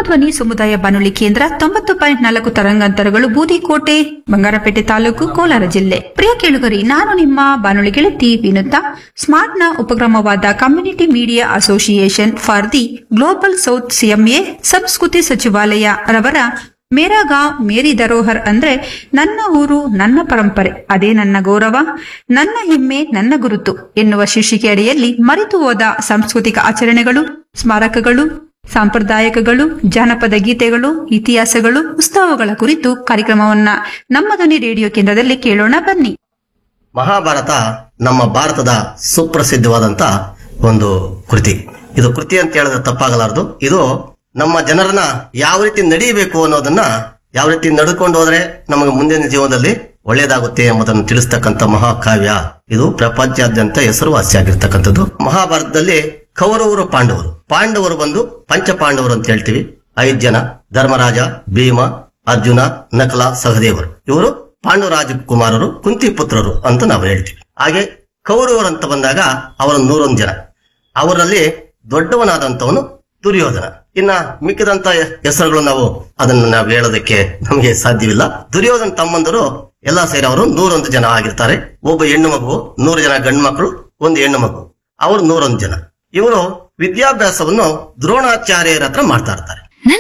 ಜನಧ್ವನಿ ಸಮುದಾಯ ಬಾನುಲಿ ಕೇಂದ್ರ ತೊಂಬತ್ತು ಪಾಯಿಂಟ್ ನಾಲ್ಕು ತರಂಗಾಂತರಗಳು ಬೂದಿಕೋಟೆ ಬಂಗಾರಪೇಟೆ ತಾಲೂಕು ಕೋಲಾರ ಜಿಲ್ಲೆ ಪ್ರಿಯ ಕೇಳುಗರಿ ನಾನು ನಿಮ್ಮ ಬಾನುಲಿ ಗೆಳತಿ ವಿನುತಾ ಸ್ಮಾರ್ಟ್ನ ಉಪಕ್ರಮವಾದ Community Media Association for the Global South CMA ಸಂಸ್ಕೃತಿ ಸಚಿವಾಲಯ ರವರ ಮೇರಾ ಗಾಂವ್ ಮೇರಿ ಧರೋಹರ್ ಅಂದ್ರೆ ನನ್ನ ಊರು ನನ್ನ ಪರಂಪರೆ ಅದೇ ನನ್ನ ಗೌರವ ನನ್ನ ಹೆಮ್ಮೆ ನನ್ನ ಗುರುತು ಎನ್ನುವ ಶೀರ್ಷಿಕೆ ಅಡಿಯಲ್ಲಿ ಮರೆತು ಹೋದ ಸಾಂಸ್ಕೃತಿಕ ಆಚರಣೆಗಳು ಸ್ಮಾರಕಗಳು ಸಾಂಪ್ರದಾಯಿಕಗಳು ಜಾನಪದ ಗೀತೆಗಳು ಇತಿಹಾಸಗಳು ಉತ್ಸವಗಳ ಕುರಿತು ಕಾರ್ಯಕ್ರಮವನ್ನ ನಮ್ಮ ಧ್ವನಿ ರೇಡಿಯೋ ಕೇಂದ್ರದಲ್ಲಿ ಕೇಳೋಣ ಬನ್ನಿ ಮಹಾಭಾರತ ನಮ್ಮ ಭಾರತದ ಸುಪ್ರಸಿದ್ಧವಾದಂತ ಒಂದು ಕೃತಿ ಇದು ಕೃತಿ ಅಂತ ಹೇಳಿದ್ರೆ ತಪ್ಪಾಗಲಾರದು ಇದು ನಮ್ಮ ಜನರನ್ನ ಯಾವ ರೀತಿ ನಡೀಬೇಕು ಅನ್ನೋದನ್ನ ಯಾವ ರೀತಿ ನಡ್ಕೊಂಡು ಹೋದ್ರೆ ನಮಗೆ ಮುಂದಿನ ಜೀವನದಲ್ಲಿ ಒಳ್ಳೇದಾಗುತ್ತೆ ಎಂಬುದನ್ನು ತಿಳಿಸ್ತಕ್ಕಂಥ ಮಹಾಕಾವ್ಯ ಇದು ಪ್ರಪಂಚಾದ್ಯಂತ ಹೆಸರುವಾಸಿಯಾಗಿರ್ತಕ್ಕಂಥದ್ದು ಮಹಾಭಾರತದಲ್ಲಿ ಕೌರವರು ಪಾಂಡವರು ಪಾಂಡವರು ಬಂದು ಪಂಚ ಪಾಂಡವರು ಅಂತ ಹೇಳ್ತೀವಿ ಐದು ಜನ ಧರ್ಮರಾಜ ಭೀಮ ಅರ್ಜುನ ನಕಲ ಸಹದೇವರು ಇವರು ಪಾಂಡು ರಾಜಕುಮಾರರು ಕುಂತಿ ಪುತ್ರರು ಅಂತ ನಾವು ಹೇಳ್ತೀವಿ ಹಾಗೆ ಕೌರವರು ಅಂತ ಬಂದಾಗ ಅವರ ನೂರೊಂದು ಜನ ಅವರಲ್ಲಿ ದೊಡ್ಡವನಾದಂತವನು ದುರ್ಯೋಧನ ಇನ್ನ ಮಿಕ್ಕಿದಂತ ಹೆಸರುಗಳು ನಾವು ಅದನ್ನು ನಾವು ಹೇಳೋದಕ್ಕೆ ನಮಗೆ ಸಾಧ್ಯವಿಲ್ಲ ದುರ್ಯೋಧನ ತಮ್ಮಂದರು ಎಲ್ಲಾ ಸೇರಿ ಅವರು ನೂರೊಂದು ಜನ ಆಗಿರ್ತಾರೆ ಒಬ್ಬ ಹೆಣ್ಣು ಮಗು ನೂರು ಜನ ಗಂಡು ಮಕ್ಕಳು ಒಂದು ಹೆಣ್ಣು ಮಗು ಅವರು ನೂರೊಂದು ಜನ ಇವರು ವಿದ್ಯಾಭ್ಯಾಸವನ್ನು ದ್ರೋಣಾಚಾರ್ಯರ ಹತ್ರ ಮಾಡ್ತಾ ಇರ್ತಾರೆ